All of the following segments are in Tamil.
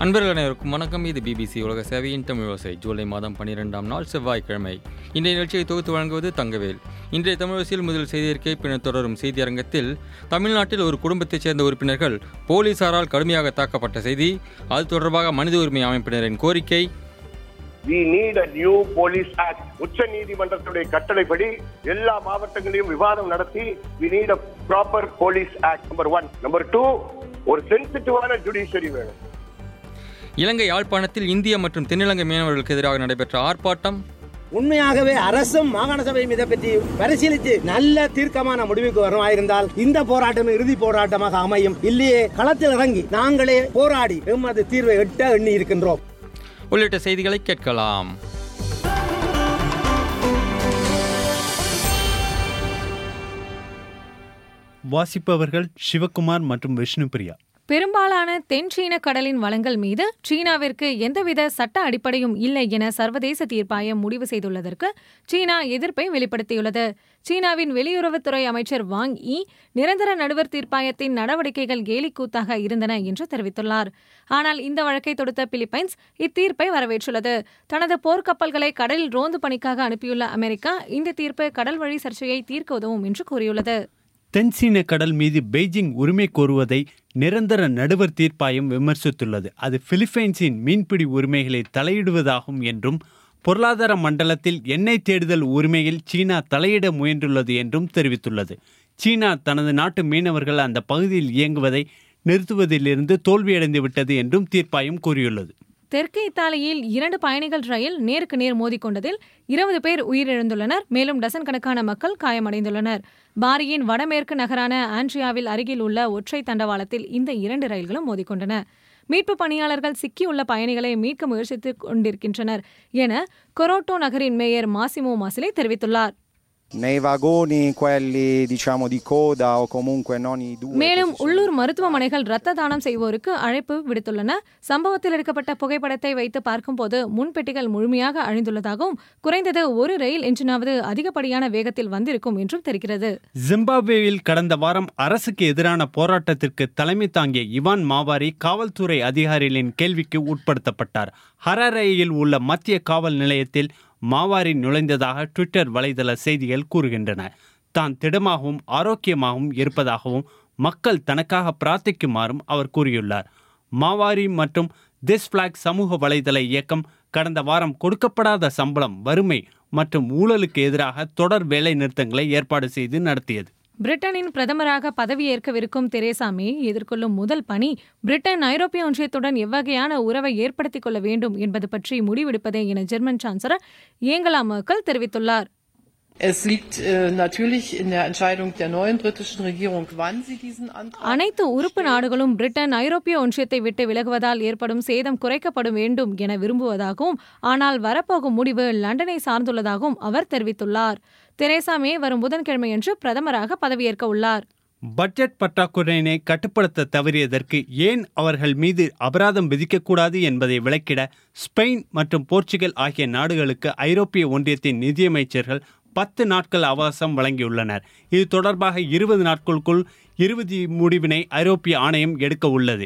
அன்பர்கள் அனைவருக்கும் வணக்கம் இது பிபிசி உலக சேவையின் தமிழ் ஓசை ஜூலை மாதம் பன்னிரெண்டாம் நாள் செவ்வாய்க்கிழமை இன்றைய நிகழ்ச்சியை தொகுத்து வழங்குவது தங்கவேல் இன்றைய தமிழோசையில் முதல் செய்தியறிக்கை பின்னர் தொடரும் செய்தி அரங்கத்தில் தமிழ்நாட்டில் ஒரு குடும்பத்தைச் சேர்ந்த உறுப்பினர்கள் போலீசாரால் கடுமையாக தாக்கப்பட்ட செய்தி அது தொடர்பாக மனித உரிமை அமைப்பினரின் கோரிக்கை we need a new police act உச்ச நீதிமன்றத்துடைய கட்டளைப்படி எல்லா மாவட்டங்களையும் விவாதம் நடத்தி we need a proper police act number one number two ஒரு சென்சிட்டிவான ஜுடிஷியரி வேணும் இலங்கை யாழ்ப்பாணத்தில் இந்திய மற்றும் தென்னிலங்கை மீனவர்களுக்கு எதிராக நடைபெற்ற ஆர்ப்பாட்டம் உண்மையாகவே அரசும் மாகாண சபையும் இதை பற்றி பரிசீலித்து நல்ல தீர்க்கமான முடிவுக்கு வருமாயிருந்தால் இந்த போராட்டம் இறுதி போராட்டமாக அமையும் இல்லையே களத்தில் இறங்கி நாங்களே போராடி எமது தீர்வை எட்ட எண்ணி இருக்கின்றோம் உள்ளிட்ட செய்திகளை கேட்கலாம் வாசிப்பவர்கள் சிவகுமார் மற்றும் விஷ்ணுபிரியா பெரும்பாலான தென் சீன கடலின் வளங்கள் மீது சீனாவிற்கு எந்தவித சட்ட அடிப்படையும் இல்லை என சர்வதேச தீர்ப்பாயம் முடிவு செய்துள்ளதற்கு சீனா எதிர்ப்பை வெளிப்படுத்தியுள்ளது சீனாவின் வெளியுறவுத்துறை அமைச்சர் வாங் இ நிரந்தர நடுவர் தீர்ப்பாயத்தின் நடவடிக்கைகள் கேலிக்கூத்தாக இருந்தன என்று தெரிவித்துள்ளார் ஆனால் இந்த வழக்கை தொடுத்த பிலிப்பைன்ஸ் இத்தீர்ப்பை வரவேற்றுள்ளது தனது போர்க்கப்பல்களை கடலில் ரோந்து பணிக்காக அனுப்பியுள்ள அமெரிக்கா இந்த தீர்ப்பு கடல் வழி சர்ச்சையை தீர்க்க உதவும் என்று கூறியுள்ளது தென்சீன கடல் மீது பெய்ஜிங் உரிமை கோருவதை நிரந்தர நடுவர் தீர்ப்பாயம் விமர்சித்துள்ளது அது பிலிப்பைன்ஸின் மீன்பிடி உரிமைகளை தலையிடுவதாகும் என்றும் பொருளாதார மண்டலத்தில் எண்ணெய் தேடுதல் உரிமையில் சீனா தலையிட முயன்றுள்ளது என்றும் தெரிவித்துள்ளது சீனா தனது நாட்டு மீனவர்கள் அந்த பகுதியில் இயங்குவதை நிறுத்துவதிலிருந்து தோல்வியடைந்து விட்டது என்றும் தீர்ப்பாயம் கூறியுள்ளது தெற்கு இத்தாலியில் இரண்டு பயணிகள் ரயில் நேருக்கு நேர் மோதிக்கொண்டதில் இருபது பேர் உயிரிழந்துள்ளனர் மேலும் டசன் கணக்கான மக்கள் காயமடைந்துள்ளனர் பாரியின் வடமேற்கு நகரான ஆண்ட்ரியாவில் அருகில் உள்ள ஒற்றை தண்டவாளத்தில் இந்த இரண்டு ரயில்களும் மோதிக்கொண்டன மீட்பு பணியாளர்கள் சிக்கியுள்ள பயணிகளை மீட்க முயற்சித்துக் கொண்டிருக்கின்றனர் என கொரோட்டோ நகரின் மேயர் மாசிமோ மாசிலே தெரிவித்துள்ளார் nei vagoni quelli diciamo di coda o comunque non i due மேலும் உள்ளூர் மருத்துவமனைகள் ரத்த தானம் செய்வோருக்கு அழைப்பு விடுத்துள்ளன சம்பவத்தில் எடுக்கப்பட்ட புகைப்படத்தை வைத்து பார்க்கும்போது முன்பெட்டிகள் முழுமையாக அழிந்துள்ளதாகவும் குறைந்தது ஒரு ரயில் என்ஜினாவது அதிகப்படியான வேகத்தில் வந்திருக்கும் என்றும் தெரிகிறது ஜிம்பாப்வேயில் கடந்த வாரம் அரசுக்கு எதிரான போராட்டத்திற்கு தலைமை தாங்கிய இவான் மாவாரி காவல்துறை அதிகாரிகளின் கேள்விக்கு உட்படுத்தப்பட்டார் ஹராரேயில் உள்ள மத்திய காவல் நிலையத்தில் மாவாரி நுழைந்ததாக ட்விட்டர் வலைதள செய்திகள் கூறுகின்றன தான் திடமாகவும் ஆரோக்கியமாகவும் இருப்பதாகவும் மக்கள் தனக்காக பிரார்த்திக்குமாறும் அவர் கூறியுள்ளார் மாவாரி மற்றும் திஸ் பிளாக் சமூக வலைதள இயக்கம் கடந்த வாரம் கொடுக்கப்படாத சம்பளம் வறுமை மற்றும் ஊழலுக்கு எதிராக தொடர் வேலை நிறுத்தங்களை ஏற்பாடு செய்து நடத்தியது பிரிட்டனின் பிரதமராக பதவியேற்கவிருக்கும் தெரேசா மே எதிர்கொள்ளும் முதல் பணி பிரிட்டன் ஐரோப்பிய ஒன்றியத்துடன் எவ்வகையான உறவை ஏற்படுத்திக் கொள்ள வேண்டும் என்பது பற்றி முடிவெடுப்பதே என ஜெர்மன் சான்சலர் ஏங்கலா மெர்க்கல் தெரிவித்துள்ளார் Es liegt äh, natürlich in der Entscheidung der neuen britischen Regierung, wann sie diesen Antrag. அனைத்து உறுப்பு நாடுகளும் பிரிட்டன் ஐரோப்பிய ஒன்றியத்தை விட்டு விலகுவதால் ஏற்படும் சேதம் குறைக்கப்பட வேண்டும் என விரும்புவதாகவும் ஆனால் வரப்போகும் முடிவு லண்டனை சார்ந்துள்ளதாகவும் அவர் தெரிவித்துள்ளார் தெரேசா மே வரும் புதன்கிழமையன்று பிரதமராக பதவியேற்க உள்ளார் பட்ஜெட் பற்றாக்குறையினை கட்டுப்படுத்த தவறியதற்கு ஏன் அவர்கள் மீது அபராதம் விதிக்கக்கூடாது என்பதை விளக்கிட ஸ்பெயின் மற்றும் போர்ச்சுகல் ஆகிய நாடுகளுக்கு ஐரோப்பிய ஒன்றியத்தின் நிதியமைச்சர்கள் பத்து நாட்கள் அவகாசம் வழங்கியுள்ளனர் இது தொடர்பாக இருபது நாட்களுக்குள் இறுதி முடிவினை ஐரோப்பிய ஆணையம் எடுக்க உள்ளது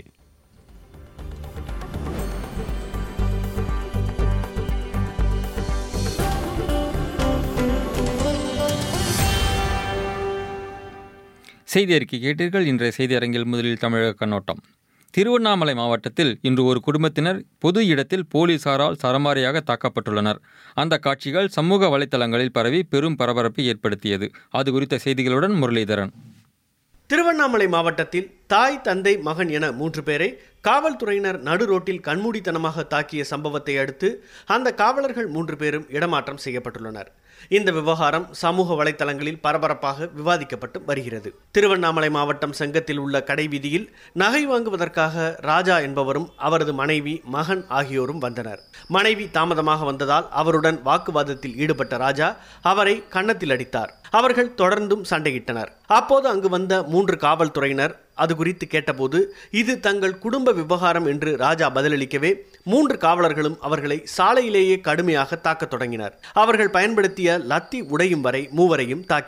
செய்தி அறிக்கை கேட்டீர்கள் இன்றைய செய்தி அரங்கில் முதலில் தமிழக கண்ணோட்டம் திருவண்ணாமலை மாவட்டத்தில் இன்று ஒரு குடும்பத்தினர் பொது இடத்தில் போலீசாரால் சரமாரியாக தாக்கப்பட்டுள்ளனர் அந்த காட்சிகள் சமூக வலைத்தளங்களில் பரவி பெரும் பரபரப்பை ஏற்படுத்தியது அது குறித்த செய்திகளுடன் முரளிதரன் திருவண்ணாமலை மாவட்டத்தில் தாய் தந்தை மகன் என மூன்று பேரை காவல்துறையினர் நடு ரோட்டில் கண்மூடித்தனமாக தாக்கிய சம்பவத்தை அடுத்து அந்த காவலர்கள் மூன்று பேரும் இடமாற்றம் செய்யப்பட்டுள்ளனர் இந்த விவகாரம் சமூக வலைத்தளங்களில் பரபரப்பாக விவாதிக்கப்பட்டு வருகிறது திருவண்ணாமலை மாவட்டம் செங்கத்தில் உள்ள கடை வீதியில் நகை வாங்குவதற்காக ராஜா என்பவரும் அவரது மனைவி மகன் ஆகியோரும் வந்தனர் மனைவி தாமதமாக வந்ததால் அவருடன் வாக்குவாதத்தில் ஈடுபட்ட ராஜா அவரை கன்னத்தில் அடித்தார் அவர்கள் தொடர்ந்தும் சண்டையிட்டனர் அப்போது அங்கு வந்த மூன்று காவல்துறையினர் அது குறித்து கேட்டபோது இது தங்கள் குடும்ப விவகாரம் என்று ராஜா பதிலளிக்கவே மூன்று காவலர்களும் அவர்களை சாலையிலேயே கடுமையாக தாக்கத் தொடங்கினர் அவர்கள் பயன்படுத்திய லத்தி உடையும் வரை மூவரையும் தாக்கினர்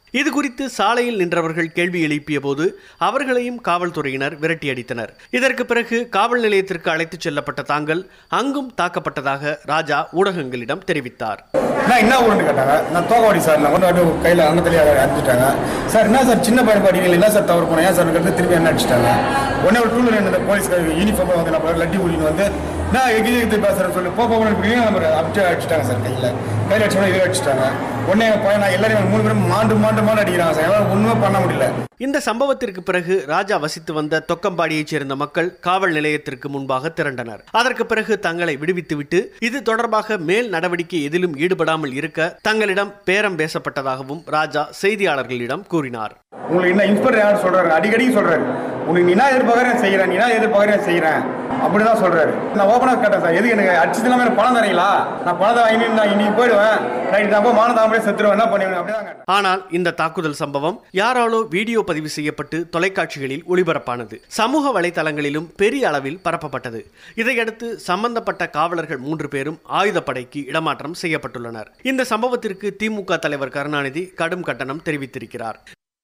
இது குறித்து சாலையில் நின்றவர்கள் கேள்வி எழுப்பிய போது அவர்களையும் காவல்துறையினர் விரட்டியடித்தனர் இதற்கு பிறகு காவல் நிலையத்திற்கு அழைத்துச் செல்லப்பட்ட தாங்கள் அங்கும் தாக்கப்பட்டதாக ராஜா ஊடகங்களிடம் தெரிவித்தார் நான் என்ன ஊருன்னு கேட்டாங்க நான் தோகவாடி சார் நான் கொண்டு கையில் அங்கத்திலேயே அடிச்சுட்டாங்க சார் என்ன சார் சின்ன பையன் பாடிகள் என்ன சார் தவறு போனேன் ஏன் சார் கருத்து திரும்பி என்ன அடிச்சிட்டாங்க உடனே ஒரு டூலர் என்ன போலீஸ்கார யூனிஃபார்ம் வந்து நம்ம லட்டி ஊழின்னு வந்து நான் எகிரி எகிரி பேசுறேன்னு சொல்லி போக போக நம்ம அடிச்சு அடிச்சிட்டாங்க சார் கையில் கையில் அடிச்சோட இதை அடிச்சிட்டாங்க உடனே என் பையன் நான் எல்லாரும் மூணு பேரும் மாண்டு மாண்டு மாண்டு அடிக்கிறாங்க சார் எல்லாம் ஒன்றுமே பண்ண முடியல இந்த சம்பவத்திற்கு பிறகு ராஜா வசித்து வந்த தொக்கம்பாடியைச் சேர்ந்த மக்கள் காவல் நிலையத்திற்கு முன்பாக திரண்டனர் அதற்கு பிறகு தங்களை விடுவித்துவிட்டு இது தொடர்பாக மேல் நடவடிக்கை எதிலும் ஈடுபடாமல் இருக்க தங்களிடம் பேரம் பேசப்பட்டதாகவும் ராஜா செய்தியாளர்களிடம் கூறினார் உங்களுக்கு என்ன இன்ஸ்பெக்டர் யார் சொல்றாரு அடிக்கடி சொல்றாரு உனக்கு நீ என்ன எதிர்பார்க்கறேன் செய்யறேன் நீ என்ன எதிர்பார்க்கறேன் செய்யறேன் அப்படிதான் சொல்றாரு நான் ஓப்பனா கேட்டேன் சார் எதுக்கு எனக்கு அடிச்சது இல்லாம எனக்கு பணம் தரீங்களா நான் பணத்தை வாங்கி நான் இன்னைக்கு போயிடுவேன் நைட்டு நான் போய் மானதாமலே செத்துருவேன் என்ன பண்ணுவேன் அப்படிதான் கேட்டேன் ஆனால் இந்த தாக்குதல் சம்பவம் யாராலோ வீடியோ பதிவு செய்யப்பட்டு தொலைக்காட்சிகளில் ஒளிபரப்பானது சமூக வலைதளங்களிலும் பெரிய அளவில் பரப்பப்பட்டது இதையடுத்து சம்பந்தப்பட்ட காவலர்கள் மூன்று பேரும் ஆயுதப்படைக்கு இடமாற்றம் செய்யப்பட்டுள்ளனர் இந்த சம்பவத்திற்கு திமுக தலைவர் கருணாநிதி கடும் கட்டணம் தெரிவித்திருக்கிறார்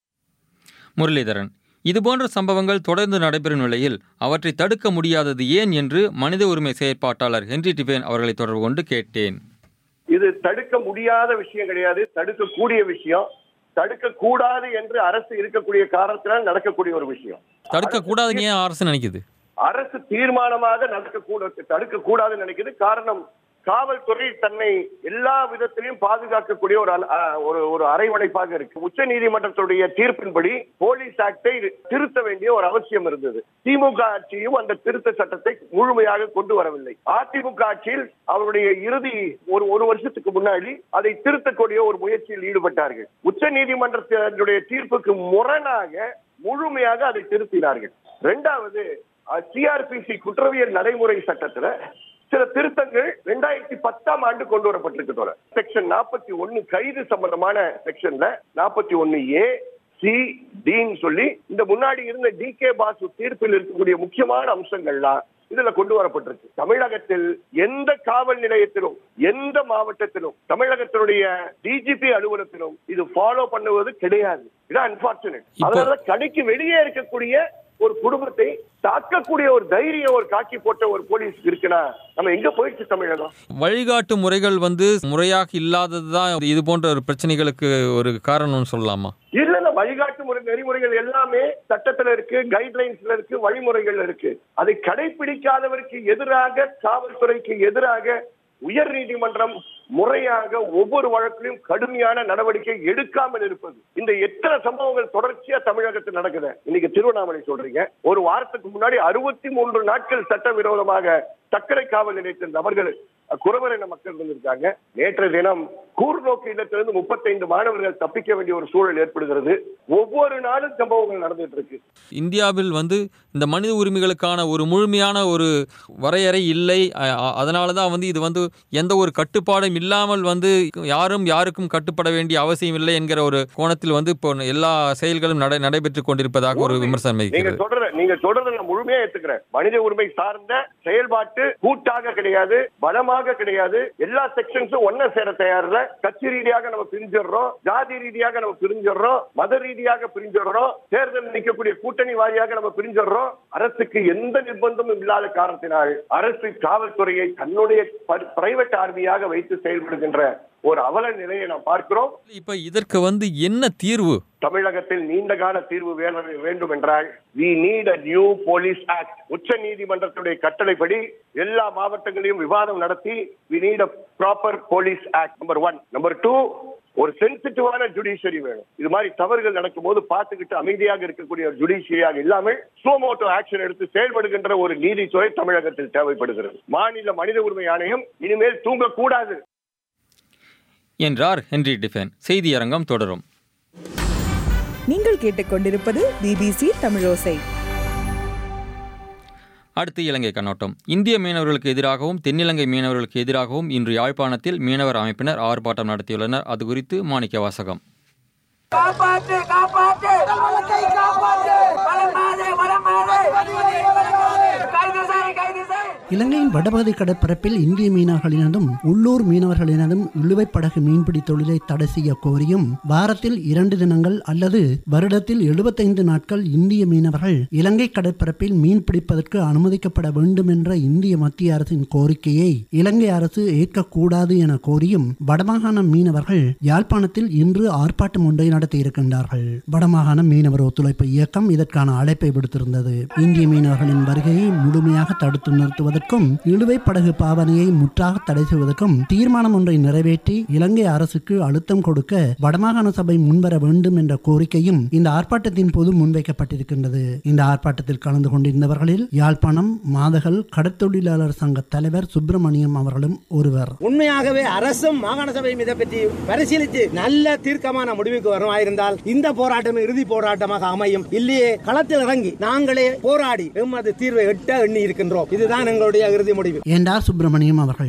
முரளிதரன் இதுபோன்ற சம்பவங்கள் தொடர்ந்து நடைபெறும் நிலையில் அவற்றை தடுக்க முடியாதது ஏன் என்று மனித உரிமை செயற்பாட்டாளர் ஹென்றி டிபேன் அவர்களை தொடர்பு கொண்டு கேட்டேன் இது தடுக்க முடியாத விஷயம் கிடையாது தடுக்கக்கூடிய விஷயம் தடுக்க கூடாது என்று அரசு இருக்கக்கூடிய காரணத்தினால் நடக்கக்கூடிய ஒரு விஷயம் தடுக்க கூடாதுன்னு ஏன் அரசு நினைக்குது அரசு தீர்மானமாக நடக்கக்கூட தடுக்க கூடாதுன்னு நினைக்குது காரணம் காவல்துறை தன்னை எல்லா விதத்திலையும் பாதுகாக்கக்கூடிய ஒரு அல- அ- ஒரு ஒரு அரைவணைப்பாக இருக்கு உச்ச நீதிமன்றத்துடைய தீர்ப்பின்படி போலீஸ் ஆக்டை திருத்த வேண்டிய ஒரு அவசியம் இருந்தது திமுக ஆட்சியும் அந்த திருத்த சட்டத்தை முழுமையாக கொண்டு வரவில்லை அதிமுக ஆட்சியில் அவருடைய இறுதி ஒரு ஒரு வருஷத்துக்கு முன்னாடி அதை திருத்தக்கூடிய ஒரு முயற்சியில் ஈடுபட்டார்கள் உச்ச நீதிமன்றத்தினுடைய தீர்ப்புக்கு முரணாக முழுமையாக அதை திருத்தினார்கள் இரண்டாவது சிஆர்பிசி குற்றவியல் நடைமுறை சட்டத்துல சில திருத்தங்கள் ரெண்டாயிரத்தி பத்தாம் ஆண்டு கொண்டு வரப்பட்டிருக்கு செக்ஷன் நாற்பத்தி ஒன்னு கைது சம்பந்தமான செக்ஷன்ல நாற்பத்தி ஒன்னு ஏ சி டின்னு சொல்லி இந்த முன்னாடி இருந்த டி கே பாசு தீர்ப்பில் இருக்கக்கூடிய முக்கியமான அம்சங்கள்லாம் இதுல கொண்டு வரப்பட்டிருக்கு தமிழகத்தில் எந்த காவல் நிலையத்திலும் எந்த மாவட்டத்திலும் தமிழகத்தினுடைய டிஜிபி அலுவலகத்திலும் இது ஃபாலோ பண்ணுவது கிடையாது இது அன்பார்ச்சுனேட் அதனால கடைக்கு வெளியே இருக்கக்கூடிய ஒரு குடும்பத்தை தாக்கக்கூடிய ஒரு தைரியம் ஒரு காக்கி போட்ட ஒரு போலீஸ் இருக்குன்னா நம்ம எங்க போயிடுச்சு தமிழகம் வழிகாட்டு முறைகள் வந்து முறையாக இல்லாதது தான் இது போன்ற ஒரு பிரச்சனைகளுக்கு ஒரு காரணம்னு சொல்லலாமா இல்ல இல்ல வழிகாட்டு முறை நெறிமுறைகள் எல்லாமே சட்டத்துல இருக்கு கைட்லைன்ஸ்ல இருக்கு வழிமுறைகள் இருக்கு அதை கடைபிடிக்காதவருக்கு எதிராக காவல்துறைக்கு எதிராக உயர் நீதிமன்றம் முறையாக ஒவ்வொரு வழக்கிலும் கடுமையான நடவடிக்கை எடுக்காமல் இருப்பது இந்த எத்தனை சம்பவங்கள் தொடர்ச்சியா தமிழகத்தில் நடக்குது இன்னைக்கு திருவண்ணாமலை சொல்றீங்க ஒரு வாரத்துக்கு முன்னாடி அறுபத்தி மூன்று நாட்கள் சட்டவிரோதமாக சர்க்கரை காவல் நிலையத்தில் நபர்கள் குறவரின மக்கள் இருந்திருக்காங்க நேற்று தினம் கூர்நோக்கு இல்லத்திலிருந்து முப்பத்தைந்து மாணவர்கள் தப்பிக்க வேண்டிய ஒரு சூழல் ஏற்படுகிறது ஒவ்வொரு நாளும் சம்பவங்கள் நடந்துட்டு இருக்கு இந்தியாவில் வந்து இந்த மனித உரிமைகளுக்கான ஒரு முழுமையான ஒரு வரையறை இல்லை அ- அதனால தான் வந்து இது வந்து எந்த ஒரு கட்டுப்பாடும் இல்லாமல் வந்து யாரும் யாருக்கும் கட்டுப்பட வேண்டிய அவசியம் இல்லை என்கிற ஒரு கோணத்தில் வந்து இப்போ எல்லா செயல்களும் நடை நடைபெற்றுக் கொண்டிருப்பதாக ஒரு விமர்சனம் நீங்க இருக்கிறது சொல்ற நீங்க சொல்றத நான் முழுமையா ஏத்துக்கிறேன் மனித உரிமை சார்ந்த செயல்பாட்டு கூட்டாக கிடையாது பலமாக கிடையாது எல்லா செக்ஷன்ஸும் ஒன்ன சேர தயாரில்ல கட்சி ரீதியாக நம்ம பிரிஞ்சிடுறோம் ஜாதி ரீதியாக நம்ம பிரிஞ்சிடுறோம் மத ரீதியாக பிரிஞ்சிடுறோம் தேர்தல் நிற்கக்கூடிய கூட்டணி வாரியாக நம்ம பிரிஞ்சிடுறோம் அரசுக்கு எந்த நிர்பந்தமும் இல்லாத காரணத்தினால் அரசு காவல்துறையை தன்னுடைய பிரைவேட் ஆர்மியாக வைத்து செயல்படுகின்ற ஒரு அவல நிலையை நாம் பார்க்கிறோம் இப்ப இதற்கு வந்து என்ன தீர்வு தமிழகத்தில் நீண்ட கால தீர்வு வேண- வேண்டும் என்றால் we need a new police act உச்ச நீதிமன்றத்துடைய கட்டளைப்படி எல்லா மாவட்டங்களையும் விவாதம் நடத்தி we need a proper police act number one number two ஒரு சென்சிட்டிவான ஜுடிஷியரி வேணும் இது மாதிரி தவறுகள் நடக்கும்போது பார்த்துக்கிட்டு அமைதியாக இருக்கக்கூடிய ஒரு ஜுடிஷியரியாக இல்லாமல் சோமோட்டோ ஆக்ஷன் எடுத்து செயல்படுகின்ற ஒரு நீதித்துறை தமிழகத்தில் தேவைப்படுகிறது மாநில மனித உரிமை ஆணையம் இனிமேல் தூங்கக்கூடாது என்றார் ஹென்றி டிஃபென் செய்தியரங்கம் தொடரும் நீங்கள் கேட்டுக்கொண்டிருப்பது பிபிசி தமிழோசை அடுத்து இலங்கை கண்ணோட்டம் இந்திய மீனவர்களுக்கு எதிராகவும் தென்னிலங்கை மீனவர்களுக்கு எதிராகவும் இன்று யாழ்ப்பாணத்தில் மீனவர் அமைப்பினர் ஆர்ப்பாட்டம் நடத்தியுள்ளனர் அது குறித்து மாணிக்க வாசகம் காப்பாற்று காப்பாற்று காப்பாற்று வரமாதே வரமாதே கைது செய் கைது செய் இலங்கையின் வடபகுதி கடற்பரப்பில் இந்திய மீனவர்களினதும் உள்ளூர் மீனவர்களினதும் இழுவைப் படகு மீன்பிடி தொழிலை தடை செய்ய கோரியும் வாரத்தில் இரண்டு தினங்கள் அல்லது வருடத்தில் எழுபத்தைந்து நாட்கள் இந்திய மீனவர்கள் இலங்கை கடற்பரப்பில் மீன் பிடிப்பதற்கு அனுமதிக்கப்பட வேண்டும் என்ற இந்திய மத்திய அரசின் கோரிக்கையை இலங்கை அரசு ஏற்கக்கூடாது என கோரியும் வடமாகாண மீனவர்கள் யாழ்ப்பாணத்தில் இன்று ஆர்ப்பாட்டம் ஒன்றை நடத்தியிருக்கின்றார்கள் வடமாகாண மீனவர் ஒத்துழைப்பு இயக்கம் இதற்கான அழைப்பை விடுத்திருந்தது இந்திய மீனவர்களின் வருகையை முழுமையாக தடுத்து நிறுத்துவதற்கும் இழுவை படகு பாவனையை முற்றாக தடை செய்வதற்கும் தீர்மானம் ஒன்றை நிறைவேற்றி இலங்கை அரசுக்கு அழுத்தம் கொடுக்க வடமாகாண சபை முன்வர வேண்டும் என்ற கோரிக்கையும் இந்த ஆர்ப்பாட்டத்தின் போது முன்வைக்கப்பட்டிருக்கின்றது இந்த ஆர்ப்பாட்டத்தில் கலந்து கொண்டிருந்தவர்களில் யாழ்ப்பாணம் மாதகள் கடற்தொழிலாளர் சங்க தலைவர் சுப்பிரமணியம் அவர்களும் ஒருவர் உண்மையாகவே அரசும் மாகாண சபையும் இதை பற்றி பரிசீலித்து நல்ல தீர்க்கமான முடிவுக்கு வருமாயிருந்தால் இந்த போராட்டம் இறுதி போராட்டமாக அமையும் இல்லையே களத்தில் இறங்கி நாங்களே போராடி எமது தீர்வை எட்ட எண்ணி இருக்கின்றோம் இதுதான் எங்களுடைய இறுதி முடிவு என்றார் சுப்பிரமணியம் அவர்கள்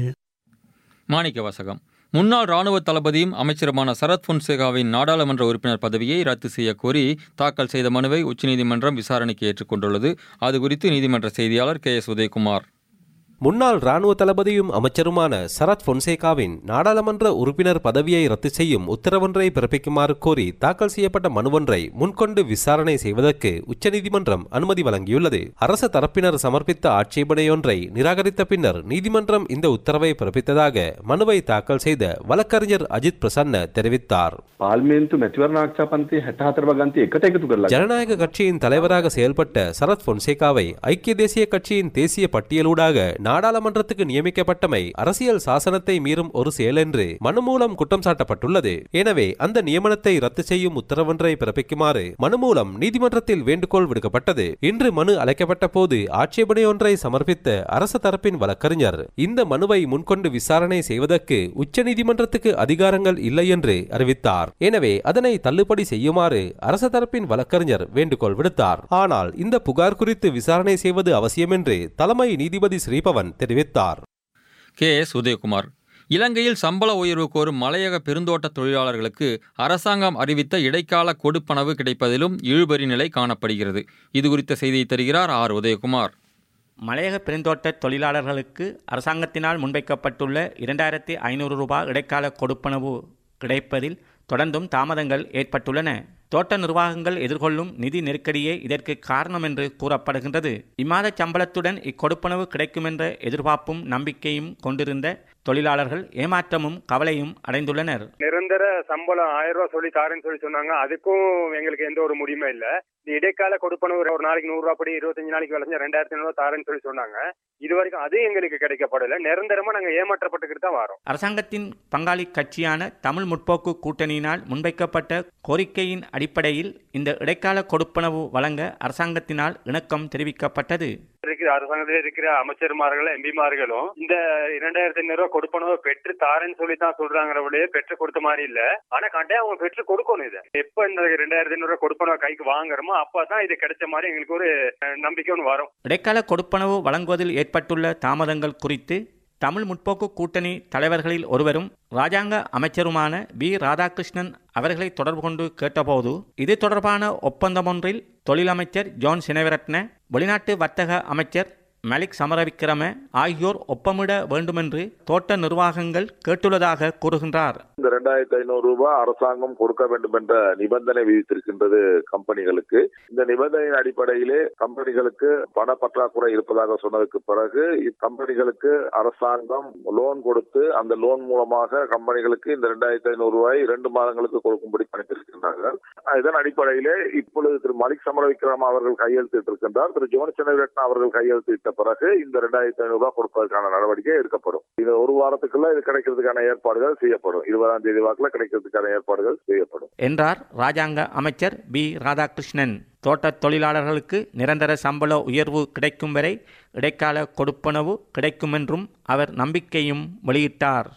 மாணிக்க வாசகம் முன்னாள் ராணுவ தளபதியும் அமைச்சருமான சரத் பொன்சேகாவின் நாடாளுமன்ற உறுப்பினர் பதவியை ரத்து செய்ய கோரி தாக்கல் செய்த மனுவை உச்சநீதிமன்றம் விசாரணைக்கு ஏற்றுக்கொண்டுள்ளது அது குறித்து நீதிமன்ற செய்தியாளர் கே எஸ் உதயகுமார் முன்னாள் ராணுவ தளபதியும் அமைச்சருமான சரத் பொன்சேகாவின் நாடாளுமன்ற உறுப்பினர் பதவியை ரத்து செய்யும் உத்தரவொன்றை பிறப்பிக்குமாறு கோரி தாக்கல் செய்யப்பட்ட மனுவொன்றை முன்கொண்டு விசாரணை செய்வதற்கு உச்சநீதிமன்றம் அனுமதி வழங்கியுள்ளது அரச தரப்பினர் சமர்ப்பித்த ஆட்சேபனையொன்றை நிராகரித்த பின்னர் நீதிமன்றம் இந்த உத்தரவை பிறப்பித்ததாக மனுவை தாக்கல் செய்த வழக்கறிஞர் அஜித் பிரசன்ன தெரிவித்தார் පාල්මේන්තු මැතිවරණ ආක්ෂාපන්තය හැට හතර ගන්ති එකට එකතු කරලා ஜனநாயக கட்சியின் தலைவராக செயல்பட்ட சரத் பொன்சேகாவை ஐக்கிய தேசிய கட்சியின் தேசிய பட்டியலூடாக நாடாளுமன்றத்துக்கு நியமிக்கப்பட்டமை அரசியல் சாசனத்தை மீறும் ஒரு செயல் என்று மனு மூலம் குற்றம் சாட்டப்பட்டுள்ளது எனவே அந்த நியமனத்தை ரத்து செய்யும் உத்தரவொன்றை பிறப்பிக்குமாறு மனு மூலம் நீதிமன்றத்தில் வேண்டுகோள் விடுக்கப்பட்டது இன்று மனு அழைக்கப்பட்ட போது ஆட்சேபனை ஒன்றை சமர்ப்பித்த அரச தரப்பின் வழக்கறிஞர் இந்த மனுவை முன்கொண்டு விசாரணை செய்வதற்கு உச்சநீதிமன்றத்துக்கு அதிகாரங்கள் இல்லை என்று அறிவித்தார் எனவே அதனை தள்ளுபடி செய்யுமாறு அரச தரப்பின் வழக்கறிஞர் வேண்டுகோள் விடுத்தார் ஆனால் இந்த புகார் குறித்து விசாரணை செய்வது அவசியம் என்று தலைமை நீதிபதி ஸ்ரீபவன் தெரிவித்தார் கே எஸ் உதயகுமார் இலங்கையில் சம்பள உயர்வு கோரும் மலையக பெருந்தோட்ட தொழிலாளர்களுக்கு அரசாங்கம் அறிவித்த இடைக்கால கொடுப்பனவு கிடைப்பதிலும் இழுபறி நிலை காணப்படுகிறது இது குறித்த செய்தியை தருகிறார் ஆர் உதயகுமார் மலையக பெருந்தோட்ட தொழிலாளர்களுக்கு அரசாங்கத்தினால் முன்வைக்கப்பட்டுள்ள இரண்டாயிரத்தி ஐநூறு ரூபாய் இடைக்கால கொடுப்பனவு கிடைப்பதில் தொடர்ந்தும் தாமதங்கள் ஏற்பட்டுள்ளன தோட்ட நிர்வாகங்கள் எதிர்கொள்ளும் நிதி நெருக்கடியே இதற்கு காரணம் என்று கூறப்படுகின்றது இம்மாத சம்பளத்துடன் இக்கொடுப்பனவு கிடைக்கும் என்ற எதிர்பார்ப்பும் நம்பிக்கையும் கொண்டிருந்த தொழிலாளர்கள் ஏமாற்றமும் கவலையும் அடைந்துள்ளனர் நிரந்தர சம்பளம் ஆயிரம் ரூபாய் சொல்லி தாரேன்னு சொல்லி சொன்னாங்க அதுக்கும் எங்களுக்கு எந்த ஒரு முடியுமே இல்ல இந்த இடைக்கால கொடுப்பனவு ஒரு நாளைக்கு நூறு ரூபாய் படி இருபத்தஞ்சு நாளைக்கு விளைஞ்ச ரெண்டாயிரத்தி ஐநூறு தாரேன்னு சொல்லி சொன்னாங்க இது வரைக்கும் அது எங்களுக்கு கிடைக்கப்படல நிரந்தரமா நாங்க ஏமாற்றப்பட்டுக்கிட்டு தான் வரோம் அரசாங்கத்தின் பங்காளி கட்சியான தமிழ் முற்போக்கு கூட்டணியினால் முன்வைக்கப்பட்ட கோரிக்கையின் அடிப்படையில் இந்த இடைக்கால கொடுப்பனவு வழங்க அரசாங்கத்தினால் இணக்கம் தெரிவிக்கப்பட்டது இருக்கிற அரசாங்கத்தில் இருக்கிற அமைச்சர்மார்கள் எம்பிமார்களும் இந்த இரண்டாயிரத்தி ஐநூறு ரூபாய் கொடுப்பனவு பெற்று தாரேன்னு சொல்லி தான் சொல்றாங்களே பெற்று கொடுத்த மாதிரி இல்ல ஆனா கண்டிப்பா அவங்க பெற்று கொடுக்கணும் இதை எப்ப இந்த ரெண்டாயிரத்தி ஐநூறு ரூபாய் கொடுப்பனவு கைக்கு வாங்குறோமோ அப்பதான் இது கிடைச்ச மாதிரி எங்களுக்கு ஒரு அஹ், நம்பிக்கை ஒன்று வரும் இடைக்கால கொடுப்பனவு வழங்குவதில் ஏற்பட்டுள்ள தாமதங்கள் குறித்து தமிழ் முற்போக்கு கூட்டணி தலைவர்களில் ஒருவரும் ராஜாங்க அமைச்சருமான வி ராதாகிருஷ்ணன் அவர்களை தொடர்பு கொண்டு கேட்டபோது இது தொடர்பான ஒப்பந்தமொன்றில் தொழிலமைச்சர் ஜான் சினவிரட்ன வெளிநாட்டு வர்த்தக அமைச்சர் மலிக் சமரவிக்கிரம ஆகியோர் ஒப்பமிட வேண்டுமென்று தோட்ட நிர்வாகங்கள் கேட்டுள்ளதாக கூறுகின்றார் இந்த ரெண்டாயிரத்தி ஐநூறு ரூபாய் அரசாங்கம் கொடுக்க வேண்டும் என்ற நிபந்தனை விதித்திருக்கின்றது கம்பெனிகளுக்கு இந்த நிபந்தனையின் அடிப்படையிலே கம்பெனிகளுக்கு பண பற்றாக்குறை இருப்பதாக சொன்னதுக்கு பிறகு இக்கம்பெனிகளுக்கு அரசாங்கம் லோன் கொடுத்து அந்த லோன் மூலமாக கம்பெனிகளுக்கு இந்த ரெண்டாயிரத்தி ஐநூறு ரூபாய் இரண்டு மாதங்களுக்கு கொடுக்கும்படி பணித்திருக்கின்றார்கள் இதன் அடிப்படையிலே இப்பொழுது திரு மலிக் சமரவிக்ரம அவர்கள் கையெழுத்திட்டிருக்கின்றார் திரு ஜோன் சென்னவிரட்னா அவர்கள் கையெழுத்திட்ட பிறகு இந்த ரெண்டாயிரத்தி ஐநூறு ரூபாய் கொடுப்பதற்கான நடவடிக்கை எடுக்கப்படும் இது ஒரு வாரத்துக்குள்ள இது கிடைக்கிறதுக்கான ஏற்பாடுகள் செய்யப்படும் இருபதாம் தேதி வாக்குல கிடைக்கிறதுக்கான ஏற்பாடுகள் செய்யப்படும் என்றார் ராஜாங்க அமைச்சர் பி ராதாகிருஷ்ணன் தோட்டத் தொழிலாளர்களுக்கு நிரந்தர சம்பள உயர்வு கிடைக்கும் வரை இடைக்கால கொடுப்பனவு கிடைக்கும் என்றும் அவர் நம்பிக்கையும் வெளியிட்டார்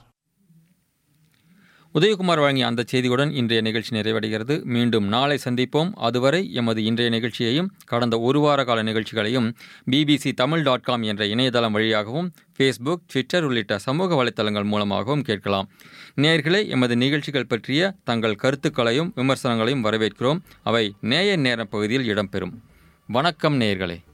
உதயகுமார் வழங்கிய அந்த செய்தியுடன் இன்றைய நிகழ்ச்சி நிறைவடைகிறது மீண்டும் நாளை சந்திப்போம் அதுவரை எமது இன்றைய நிகழ்ச்சியையும் கடந்த ஒரு வார கால நிகழ்ச்சிகளையும் பிபிசி தமிழ் டாட் காம் என்ற இணையதளம் வழியாகவும் ஃபேஸ்புக் ட்விட்டர் உள்ளிட்ட சமூக வலைத்தளங்கள் மூலமாகவும் கேட்கலாம் நேயர்களே எமது நிகழ்ச்சிகள் பற்றிய தங்கள் கருத்துக்களையும் விமர்சனங்களையும் வரவேற்கிறோம் அவை நேய நேரம் பகுதியில் இடம்பெறும் வணக்கம் நேயர்களே